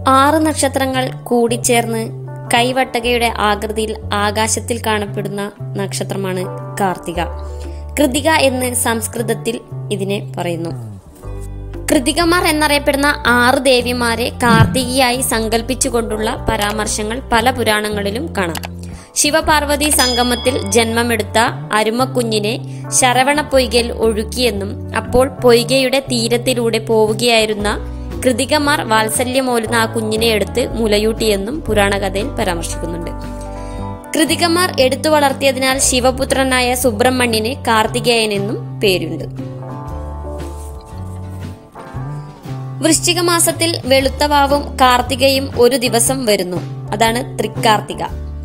ആറ് നക്ഷത്രങ്ങൾ കൂടിച്ചേർന്ന് കൈവട്ടകയുടെ ആകൃതിയിൽ ആകാശത്തിൽ കാണപ്പെടുന്ന നക്ഷത്രമാണ് കാർത്തിക കൃതിക എന്ന് സംസ്കൃതത്തിൽ ഇതിനെ പറയുന്നു കൃതികമാർ എന്നറിയപ്പെടുന്ന ആറ് ദേവിമാരെ കാർത്തികയായി സങ്കല്പിച്ചുകൊണ്ടുള്ള പരാമർശങ്ങൾ പല പുരാണങ്ങളിലും കാണാം ശിവപാർവതി സംഗമത്തിൽ ജന്മമെടുത്ത അരുമക്കുഞ്ഞിനെ ശരവണ പൊയ്കയിൽ ഒഴുക്കിയെന്നും അപ്പോൾ പൊയ്കയുടെ തീരത്തിലൂടെ പോവുകയായിരുന്ന കൃതികമാർ വാത്സല്യമോലുന്ന ആ കുഞ്ഞിനെ എടുത്ത് മുലയൂട്ടിയെന്നും പുരാണകഥയിൽ പരാമർശിക്കുന്നുണ്ട് കൃതികമാർ എടുത്തു വളർത്തിയതിനാൽ ശിവപുത്രനായ സുബ്രഹ്മണ്യന് കാർത്തികേയനെന്നും പേരുണ്ട് വൃശ്ചിക മാസത്തിൽ വെളുത്തവാവും കാർത്തികയും ഒരു ദിവസം വരുന്നു അതാണ് തൃക്കാർത്തിക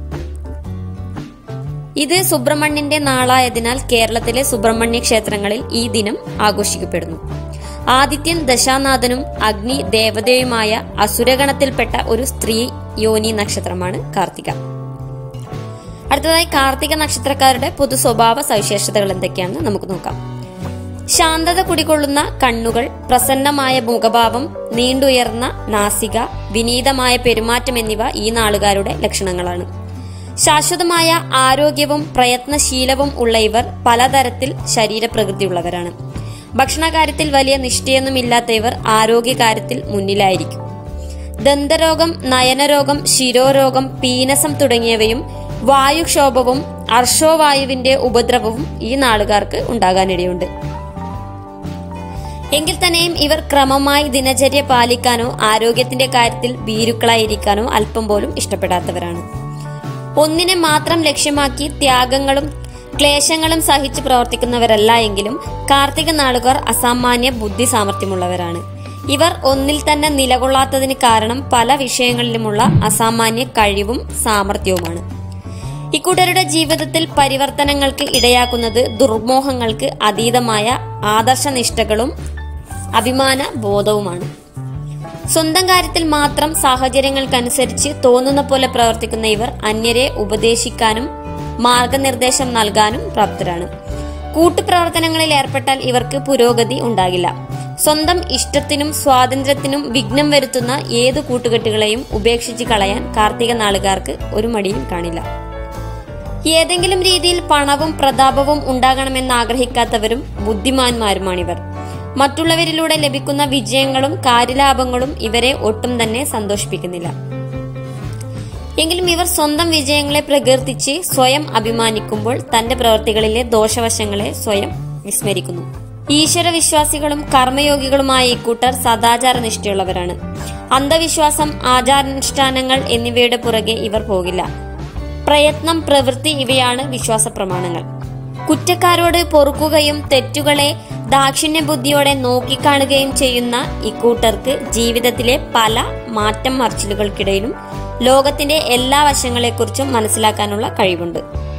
ഇത് സുബ്രഹ്മണ്യന്റെ നാളായതിനാൽ കേരളത്തിലെ സുബ്രഹ്മണ്യ ക്ഷേത്രങ്ങളിൽ ഈ ദിനം ആഘോഷിക്കപ്പെടുന്നു ആദിത്യൻ ദശാനാഥനും അഗ്നി ദേവതയുമായ അസുരഗണത്തിൽപ്പെട്ട ഒരു സ്ത്രീ യോനി നക്ഷത്രമാണ് കാർത്തിക അടുത്തതായി കാർത്തിക നക്ഷത്രക്കാരുടെ പൊതു സ്വഭാവ സവിശേഷതകൾ എന്തൊക്കെയാണെന്ന് നമുക്ക് നോക്കാം ശാന്തത കുടികൊള്ളുന്ന കണ്ണുകൾ പ്രസന്നമായ മുഖഭാവം നീണ്ടുയർന്ന നാസിക വിനീതമായ പെരുമാറ്റം എന്നിവ ഈ നാളുകാരുടെ ലക്ഷണങ്ങളാണ് ശാശ്വതമായ ആരോഗ്യവും പ്രയത്നശീലവും ഉള്ള ഇവർ പലതരത്തിൽ ശരീരപ്രകൃതിയുള്ളവരാണ് ഭക്ഷണകാര്യത്തിൽ വലിയ നിഷ്ഠയൊന്നുമില്ലാത്ത ഇവർ ആരോഗ്യകാര്യത്തിൽ മുന്നിലായിരിക്കും ദന്തരോഗം നയനരോഗം ശിരോരോഗം പീനസം തുടങ്ങിയവയും വായുക്ഷോഭവും അർഷോവായുവിന്റെ ഉപദ്രവവും ഈ നാളുകാർക്ക് ഉണ്ടാകാനിടയുണ്ട് എങ്കിൽ തന്നെയും ഇവർ ക്രമമായി ദിനചര്യ പാലിക്കാനോ ആരോഗ്യത്തിന്റെ കാര്യത്തിൽ ഭീരുക്കളായിരിക്കാനോ അല്പം പോലും ഇഷ്ടപ്പെടാത്തവരാണ് ഒന്നിനെ മാത്രം ലക്ഷ്യമാക്കി ത്യാഗങ്ങളും ക്ലേശങ്ങളും സഹിച്ച് പ്രവർത്തിക്കുന്നവരല്ല എങ്കിലും കാർത്തിക നാളുകാർ അസാമാന്യ ബുദ്ധി സാമർഥ്യമുള്ളവരാണ് ഇവർ ഒന്നിൽ തന്നെ നിലകൊള്ളാത്തതിന് കാരണം പല വിഷയങ്ങളിലുമുള്ള അസാമാന്യ കഴിവും സാമർഥ്യവുമാണ് ഇക്കൂട്ടരുടെ ജീവിതത്തിൽ പരിവർത്തനങ്ങൾക്ക് ഇടയാക്കുന്നത് ദുർമോഹങ്ങൾക്ക് അതീതമായ ആദർശനിഷ്ഠകളും അഭിമാന ബോധവുമാണ് സ്വന്തം കാര്യത്തിൽ മാത്രം സാഹചര്യങ്ങൾക്കനുസരിച്ച് തോന്നുന്ന പോലെ പ്രവർത്തിക്കുന്ന ഇവർ അന്യരെ ഉപദേശിക്കാനും മാർഗനിർദ്ദേശം നൽകാനും പ്രാപ്തരാണ് കൂട്ടുപ്രവർത്തനങ്ങളിൽ ഏർപ്പെട്ടാൽ ഇവർക്ക് പുരോഗതി ഉണ്ടാകില്ല സ്വന്തം ഇഷ്ടത്തിനും സ്വാതന്ത്ര്യത്തിനും വിഘ്നം വരുത്തുന്ന ഏത് കൂട്ടുകെട്ടുകളെയും ഉപേക്ഷിച്ച് കളയാൻ കാർത്തിക നാളുകാർക്ക് ഒരു മടിയും കാണില്ല ഏതെങ്കിലും രീതിയിൽ പണവും പ്രതാപവും ഉണ്ടാകണമെന്ന് ആഗ്രഹിക്കാത്തവരും ബുദ്ധിമാന്മാരുമാണിവർ മറ്റുള്ളവരിലൂടെ ലഭിക്കുന്ന വിജയങ്ങളും കാര്യലാഭങ്ങളും ഇവരെ ഒട്ടും തന്നെ സന്തോഷിപ്പിക്കുന്നില്ല എങ്കിലും ഇവർ സ്വന്തം വിജയങ്ങളെ പ്രകീർത്തിച്ച് സ്വയം അഭിമാനിക്കുമ്പോൾ തന്റെ പ്രവൃത്തികളിലെ ദോഷവശങ്ങളെ സ്വയം വിസ്മരിക്കുന്നു ഈശ്വരവിശ്വാസികളും കർമ്മയോഗികളുമായ ഇക്കൂട്ടർ സദാചാര നിഷ്ഠയുള്ളവരാണ് അന്ധവിശ്വാസം ആചാരാനുഷ്ഠാനങ്ങൾ എന്നിവയുടെ പുറകെ ഇവർ പോകില്ല പ്രയത്നം പ്രവൃത്തി ഇവയാണ് വിശ്വാസ പ്രമാണങ്ങൾ കുറ്റക്കാരോട് പൊറുക്കുകയും തെറ്റുകളെ ദാക്ഷിണ്യ ബുദ്ധിയോടെ നോക്കിക്കാണുകയും ചെയ്യുന്ന ഇക്കൂട്ടർക്ക് ജീവിതത്തിലെ പല മാറ്റം മറിച്ചിലുകൾക്കിടയിലും ലോകത്തിന്റെ എല്ലാ വശങ്ങളെക്കുറിച്ചും മനസ്സിലാക്കാനുള്ള കഴിവുണ്ട്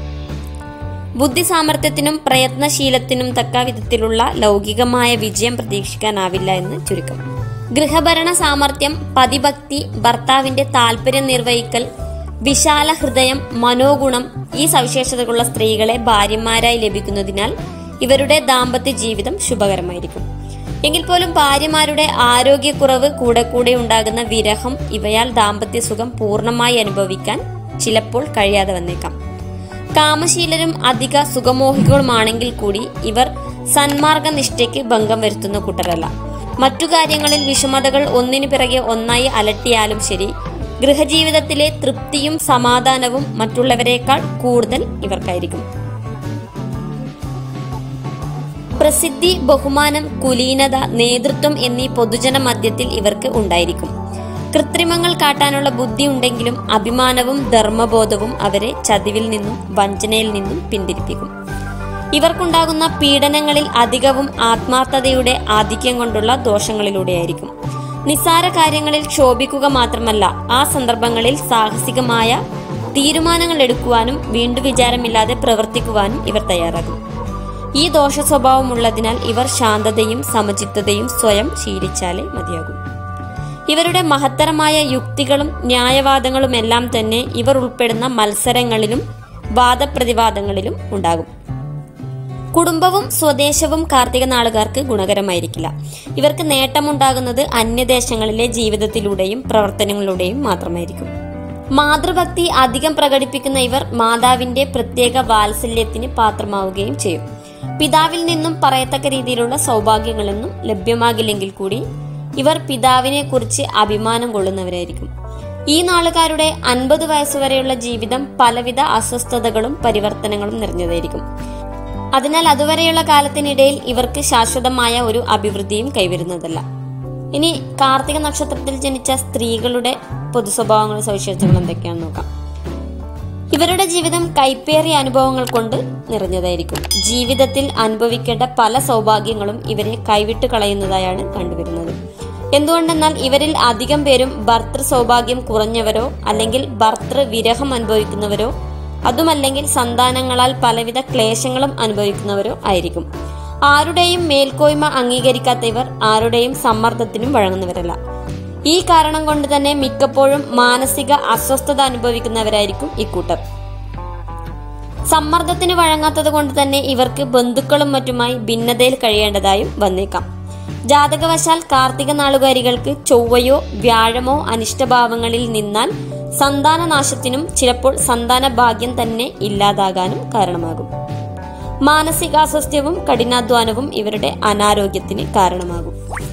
ബുദ്ധി സാമർഥ്യത്തിനും പ്രയത്നശീലത്തിനും തക്ക വിധത്തിലുള്ള ലൗകികമായ വിജയം പ്രതീക്ഷിക്കാനാവില്ല എന്ന് ചുരുക്കം ഗൃഹഭരണ സാമർഥ്യം പതിഭക്തി ഭർത്താവിന്റെ താല്പര്യം നിർവഹിക്കൽ വിശാല ഹൃദയം മനോഗുണം ഈ സവിശേഷതകളുള്ള സ്ത്രീകളെ ഭാര്യമാരായി ലഭിക്കുന്നതിനാൽ ഇവരുടെ ദാമ്പത്യ ജീവിതം ശുഭകരമായിരിക്കും എങ്കിൽ പോലും ഭാര്യമാരുടെ ആരോഗ്യക്കുറവ് കൂടെ കൂടെ ഉണ്ടാകുന്ന വിരഹം ഇവയാൽ ദാമ്പത്യ സുഖം പൂർണ്ണമായി അനുഭവിക്കാൻ ചിലപ്പോൾ കഴിയാതെ വന്നേക്കാം കാമശീലരും അധിക സുഖമോഹികളുമാണെങ്കിൽ കൂടി ഇവർ സന്മാർഗ നിഷ്ഠയ്ക്ക് ഭംഗം വരുത്തുന്ന കൂട്ടരല്ല മറ്റു കാര്യങ്ങളിൽ വിഷമതകൾ ഒന്നിനു പിറകെ ഒന്നായി അലട്ടിയാലും ശരി ഗൃഹജീവിതത്തിലെ തൃപ്തിയും സമാധാനവും മറ്റുള്ളവരെക്കാൾ കൂടുതൽ ഇവർക്കായിരിക്കും പ്രസിദ്ധി ബഹുമാനം കുലീനത നേതൃത്വം എന്നീ പൊതുജന മധ്യത്തിൽ ഇവർക്ക് ഉണ്ടായിരിക്കും കൃത്രിമങ്ങൾ കാട്ടാനുള്ള ബുദ്ധി ഉണ്ടെങ്കിലും അഭിമാനവും ധർമ്മബോധവും അവരെ ചതിവിൽ നിന്നും വഞ്ചനയിൽ നിന്നും പിന്തിരിപ്പിക്കും ഇവർക്കുണ്ടാകുന്ന പീഡനങ്ങളിൽ അധികവും ആത്മാർത്ഥതയുടെ ആധിക്യം കൊണ്ടുള്ള ദോഷങ്ങളിലൂടെയായിരിക്കും നിസ്സാര കാര്യങ്ങളിൽ ക്ഷോഭിക്കുക മാത്രമല്ല ആ സന്ദർഭങ്ങളിൽ സാഹസികമായ തീരുമാനങ്ങൾ എടുക്കുവാനും വീണ്ടു വിചാരമില്ലാതെ പ്രവർത്തിക്കുവാനും ഇവർ തയ്യാറാകും ഈ ദോഷ സ്വഭാവമുള്ളതിനാൽ ഇവർ ശാന്തതയും സമചിത്തതയും സ്വയം ശീലിച്ചാലേ മതിയാകും ഇവരുടെ മഹത്തരമായ യുക്തികളും ന്യായവാദങ്ങളും എല്ലാം തന്നെ ഇവർ ഉൾപ്പെടുന്ന മത്സരങ്ങളിലും വാദപ്രതിവാദങ്ങളിലും ഉണ്ടാകും കുടുംബവും സ്വദേശവും കാർത്തിക നാളുകാർക്ക് ഗുണകരമായിരിക്കില്ല ഇവർക്ക് നേട്ടമുണ്ടാകുന്നത് അന്യദേശങ്ങളിലെ ജീവിതത്തിലൂടെയും പ്രവർത്തനങ്ങളിലൂടെയും മാത്രമായിരിക്കും മാതൃഭക്തി അധികം പ്രകടിപ്പിക്കുന്ന ഇവർ മാതാവിന്റെ പ്രത്യേക വാത്സല്യത്തിന് പാത്രമാവുകയും ചെയ്യും പിതാവിൽ നിന്നും പറയത്തക്ക രീതിയിലുള്ള സൗഭാഗ്യങ്ങളൊന്നും ലഭ്യമാകില്ലെങ്കിൽ കൂടി ഇവർ പിതാവിനെ കുറിച്ച് അഭിമാനം കൊള്ളുന്നവരായിരിക്കും ഈ നാളുകാരുടെ അൻപത് വയസ്സുവരെയുള്ള ജീവിതം പലവിധ അസ്വസ്ഥതകളും പരിവർത്തനങ്ങളും നിറഞ്ഞതായിരിക്കും അതിനാൽ അതുവരെയുള്ള കാലത്തിനിടയിൽ ഇവർക്ക് ശാശ്വതമായ ഒരു അഭിവൃദ്ധിയും കൈവരുന്നതല്ല ഇനി കാർത്തിക നക്ഷത്രത്തിൽ ജനിച്ച സ്ത്രീകളുടെ പൊതു സ്വഭാവങ്ങളും സവിശേഷതകളും എന്തൊക്കെയാണെന്ന് നോക്കാം ഇവരുടെ ജീവിതം കൈപ്പേറിയ അനുഭവങ്ങൾ കൊണ്ട് നിറഞ്ഞതായിരിക്കും ജീവിതത്തിൽ അനുഭവിക്കേണ്ട പല സൗഭാഗ്യങ്ങളും ഇവരെ കൈവിട്ട് കളയുന്നതായാണ് കണ്ടുവരുന്നത് എന്തുകൊണ്ടെന്നാൽ ഇവരിൽ അധികം പേരും ഭർത്തൃ സൗഭാഗ്യം കുറഞ്ഞവരോ അല്ലെങ്കിൽ ഭർത്തൃ വിരഹം അനുഭവിക്കുന്നവരോ അതുമല്ലെങ്കിൽ സന്താനങ്ങളാൽ പലവിധ ക്ലേശങ്ങളും അനുഭവിക്കുന്നവരോ ആയിരിക്കും ആരുടെയും മേൽക്കോയ്മ അംഗീകരിക്കാത്ത ഇവർ ആരുടെയും സമ്മർദ്ദത്തിനും വഴങ്ങുന്നവരല്ല ഈ കാരണം കൊണ്ട് തന്നെ മിക്കപ്പോഴും മാനസിക അസ്വസ്ഥത അനുഭവിക്കുന്നവരായിരിക്കും ഇക്കൂട്ടർ സമ്മർദ്ദത്തിന് വഴങ്ങാത്തത് കൊണ്ട് തന്നെ ഇവർക്ക് ബന്ധുക്കളും മറ്റുമായി ഭിന്നതയിൽ കഴിയേണ്ടതായും വന്നേക്കാം ജാതകവശാൽ കാർത്തിക നാളുകാരികൾക്ക് ചൊവ്വയോ വ്യാഴമോ അനിഷ്ടഭാവങ്ങളിൽ നിന്നാൽ സന്താനനാശത്തിനും ചിലപ്പോൾ സന്താന ഭാഗ്യം തന്നെ ഇല്ലാതാകാനും കാരണമാകും മാനസികാസ്വസ്ഥ്യവും കഠിനാധ്വാനവും ഇവരുടെ അനാരോഗ്യത്തിന് കാരണമാകും